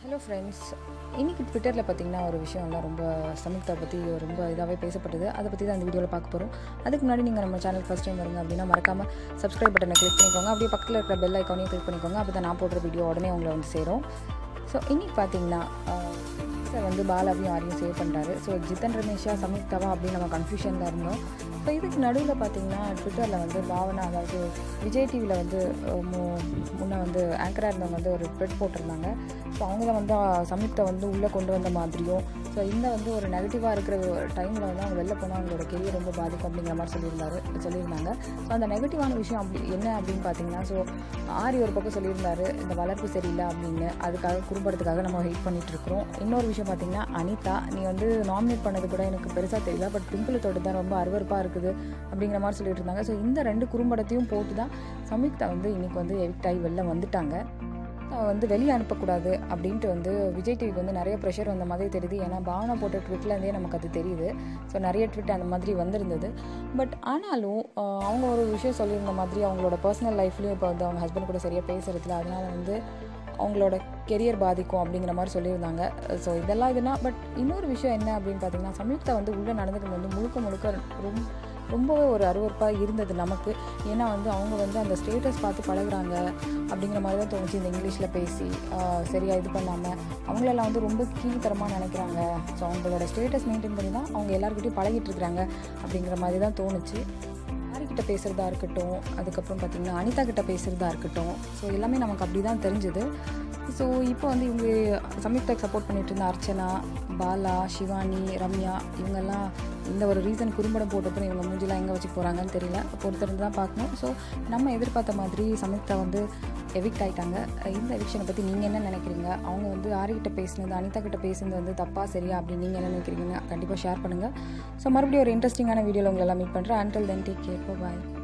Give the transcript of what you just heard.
hello friends இன்றைக்கி ட்விட்டரில் பார்த்தீங்கன்னா ஒரு விஷயம்லாம் ரொம்ப சமீக்தா பற்றி ரொம்ப இதாகவே பேசப்பட்டது அதை பற்றி தான் இந்த வீடியோவில் பார்க்க போகிறோம் அதுக்கு முன்னாடி நீங்கள் நம்ம சேனல் ஃபஸ்ட் டைம் வருங்க அப்படின்னா மறக்காமல் சப்ஸ்கிரைப் பட்டனை கிளிக் பண்ணிக்கோங்க அப்படியே பக்கத்தில் இருக்கிற பெல் ஐக்கானையும் கிளிக் பண்ணிக்கோங்க அப்போ தான் நான் போடுற வீடியோ உடனே உங்களை வந்து சேரும் ஸோ இன்றைக்கி பார்த்தீங்கன்னா சார் வந்து பாலாவையும் ஆரியும் சேவ் பண்ணுறாரு ஸோ ஜித்தன் ரமேஷா சமீக்தாவா அப்படின்னு நம்ம கன்ஃபியூஷனில் இருந்தோம் ஸோ இதுக்கு நடுவில் பார்த்தீங்கன்னா ட்விட்டரில் வந்து பாவனா அதாவது விஜய் டிவியில் வந்து அஹ், மு முன்னே வந்து ஆங்கராக இருந்தவங்க வந்து ஒரு ட்விட் போட்டிருந்தாங்க ஸோ அவங்க தான் வந்து அஹ், சம்யுக்தா வந்து உள்ளே கொண்டு வந்த மாதிரியும் ஸோ இந்த வந்து ஒரு நெகட்டிவாக இருக்கிற டைமில் வந்து அவங்க வெளில போனால் அவங்களோட கெரியர் ரொம்ப பாதிக்கும் அப்படிங்கிற மாதிரி சொல்லியிருந்தாரு சொல்லியிருந்தாங்க ஸோ அந்த நெகட்டிவான விஷயம் அப்படி என்ன அப்படின்னு பார்த்தீங்கன்னா ஸோ ஆரி ஒரு பக்கம் சொல்லியிருந்தாரு இந்த வளர்ப்பு சரியில்லை அப்படின்னு அதுக்காக குறும்படத்துக்காக நம்ம வெயிட் பண்ணிட்டு இருக்கிறோம் இன்னொரு விஷயம் பார்த்தீங்கன்னா அனிதா நீ வந்து நாமினேட் பண்ணது கூட எனக்கு பெருசாக தெரியல பட் பிம்பிள் தொட்டு தான் ரொம்ப அருவருப்பாக இருக்குது அப்படிங்கிற மாதிரி சொல்லிட்டு இருந்தாங்க ஸோ இந்த ரெண்டு குறும்படத்தையும் போட்டு தான் சம்யுக்தா வந்து இன்னைக்கு வந்து எவிக்ட் ஆகி வெளில வந்துட்டாங்க அவ வந்து வெளியே அனுப்பக்கூடாது அப்படின்ட்டு வந்து விஜய் டிவிக்கு வந்து நிறைய ப்ரெஷர் வந்த மாதிரி தெரியுது ஏன்னா பாவனா போட்ட ட்விட்லேருந்தே நமக்கு அது தெரியுது ஸோ நிறைய ட்விட் அந்த மாதிரி வந்திருந்தது பட் ஆனாலும் ஆஹ், அவங்க ஒரு விஷயம் சொல்லியிருந்த மாதிரி அவங்களோட பர்சனல் லைஃப்லேயும் இப்போ வந்து அவங்க ஹஸ்பண்ட் கூட சரியாக பேசுறதில்ல அதனால வந்து அவங்களோட கெரியர் பாதிக்கும் அப்படிங்கிற மாதிரி சொல்லியிருந்தாங்க ஸோ இதெல்லாம் இதுனா பட் இன்னொரு விஷயம் என்ன அப்படின்னு பார்த்தீங்கன்னா சம்யுக்தா வந்து உள்ளே நடந்துக்கும் வந்து முழுக்க முழுக்க ரொம்ப ரொம்பவே ஒரு அருவருப்பாக இருந்தது நமக்கு ஏன்னா வந்து அவங்க வந்து அந்த ஸ்டேட்டஸ் பார்த்து பழகுறாங்க அப்படிங்கிற மாதிரி தான் தோணுச்சு இந்த இங்கிலீஷில் பேசி ஆஹ், சரியா இது பண்ணாமல் அவங்களெல்லாம் வந்து ரொம்ப கீழ்த்தரமாக நினைக்கிறாங்க ஸோ அவங்களோட ஸ்டேட்டஸ் மெயின்டைன் பண்ணி தான் அவங்க எல்லாருக்கிட்டையும் பழகிட்டு இருக்கிறாங்க அப்படிங்கிற மாதிரி தான் தோணுச்சு யார்கிட்ட பேசுகிறதா இருக்கட்டும் அதுக்கப்புறம் பார்த்திங்கன்னா அனிதா கிட்ட பேசுகிறதா இருக்கட்டும் ஸோ எல்லாமே நமக்கு அப்படி தான் தெரிஞ்சுது ஸோ இப்போ வந்து இவங்க சம்யுக்தாக்கு சப்போர்ட் பண்ணிட்டு இருந்த அர்ச்சனா பாலா சிவானி ரம்யா இவங்கெல்லாம் இந்த ஒரு ரீசன் குறும்படம் போட்டப்போ இவங்க மூஞ்சிலாம் எங்கே வச்சு போகிறாங்கன்னு தெரியல பொறுத்திருந்து தான் பார்க்கணும் ஸோ நம்ம எதிர்பார்த்த மாதிரி சம்யுக்தா வந்து எவிக்ட் ஆயிட்டாங்க இந்த எவிக்ஷனை பற்றி நீங்கள் என்ன நினைக்கிறீங்க அவங்க வந்து ஆரிக்கிட்ட பேசினது அனிதா கிட்ட பேசுனது வந்து தப்பா சரியா அப்படின்னு நீங்கள் என்ன நினைக்கிறீங்கன்னு கண்டிப்பாக ஷேர் பண்ணுங்கள் ஸோ மறுபடியும் ஒரு இன்ட்ரெஸ்டிங்கான வீடியோவில் உங்களை எல்லாம் மீட் பண்ணுறேன் அன்டில் தென் டேக் கேர் பாய்